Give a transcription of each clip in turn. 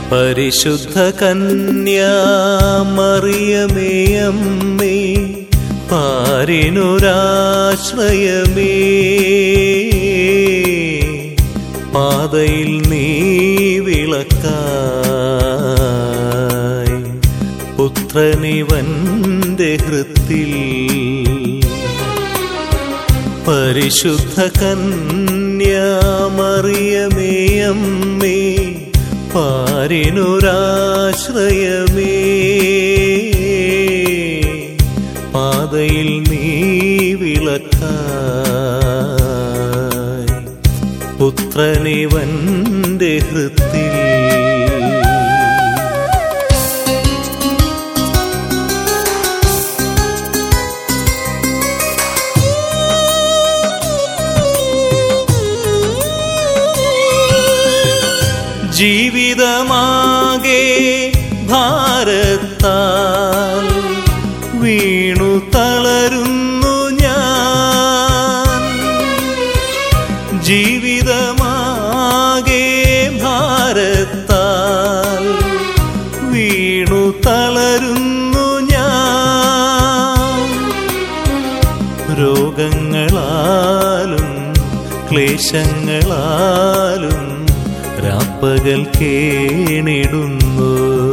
പരിശുദ്ധ കന്യാമറിയമേയമ്മേ പാരിനുരാശ്രയമേ പാതയിൽ നീ വിളക്കായി പുത്രനിവന്റെ ഹൃത്തിൽ പരിശുദ്ധ കന്യാമറിയമേയമ്മേ പാരിനുരാശ്രയമേ പാതയിൽ നീ വിളക്കായി പുത്രനിവന്റെ ഹൃത്തിൽ ജീവിതമാകെ ഭാരത്താൽ വീണു തളരുന്നു ഞാൻ ജീവിതമാകെ ഭാരത്താൽ വീണു തളരുന്നു ഞാൻ രോഗങ്ങളാലും ക്ലേശങ്ങളാലും രാപ്പകൽ കേണിടുന്നു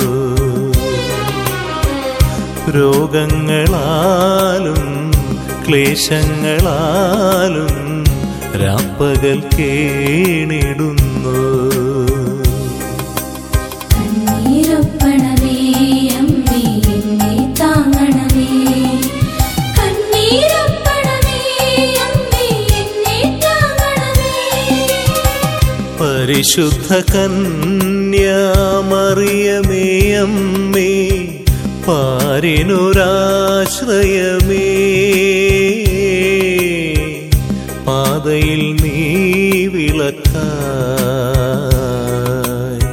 രോഗങ്ങളാലും ക്ലേശങ്ങളാലും രാപ്പകൽ കേണിടുന്നു കണ്ണീരൊപ്പണമേ അമ്മേ എന്നെ താങ്ങണമേ കണ്ണീരൊപ്പണമേ അമ്മേ എന്നെ താങ്ങണമേ പരിശുദ്ധ കന്യാമറിയമേ അമ്മേ പാരിനുരാശ്രയമേ പാതയിൽ നീ വിളക്കായി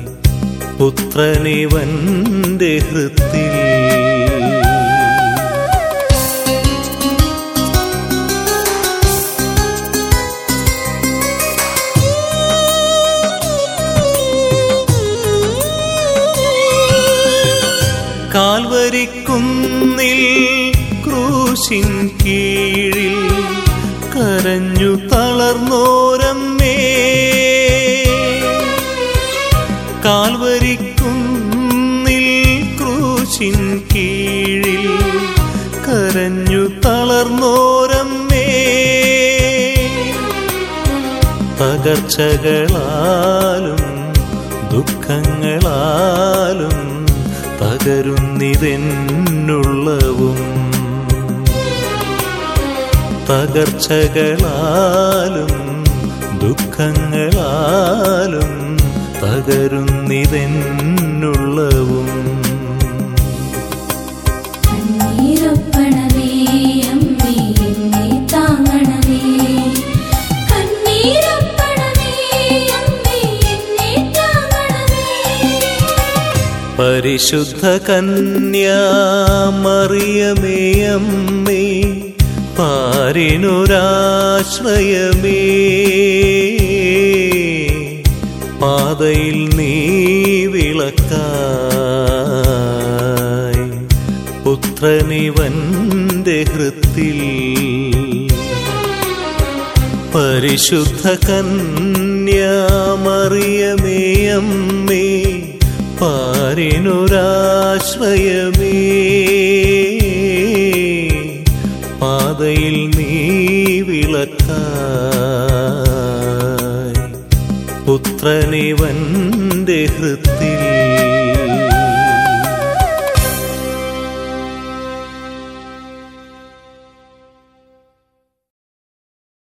പുത്രനിവന്റെ ഹൃത്തിൽ കാൽവരിക്കുന്നിൽ ക്രൂശിൻ കീഴിൽ കരഞ്ഞു തളർന്നോരമ്മേ കാൽവരിക്കുന്നിൽ ക്രൂശിൻ കീഴിൽ കരഞ്ഞു തളർന്നോരമ്മേ തകർച്ചകളാലും ദുഃഖങ്ങളാലും തകരുന്നിതെന്നുള്ളവും തകർച്ചകളാലും ദുഃഖങ്ങളാലും തകരുന്നിതെന്നുള്ളവും കണ്ണീരൊപ്പണമേ അമ്മേ എന്നെ താങ്ങണമേ കണ്ണീരൊപ്പണമേ അമ്മേ എന്നെ താങ്ങണമേ പരിശുദ്ധ കന്യാമറിയമേ അമ്മേ പാരിനുരാശ്രയമേ പാതയിൽ നീ വിളക്കായി പുത്രനിവന്റെ ഹൃത്തിൽ പരിശുദ്ധ കന്യാമറിയമേ അമ്മേ പാരിനുരാശ്രയമേ പാതയിൽ നീ വിളക്കായി പുത്രനിവന്റെ ഹൃത്തിൽ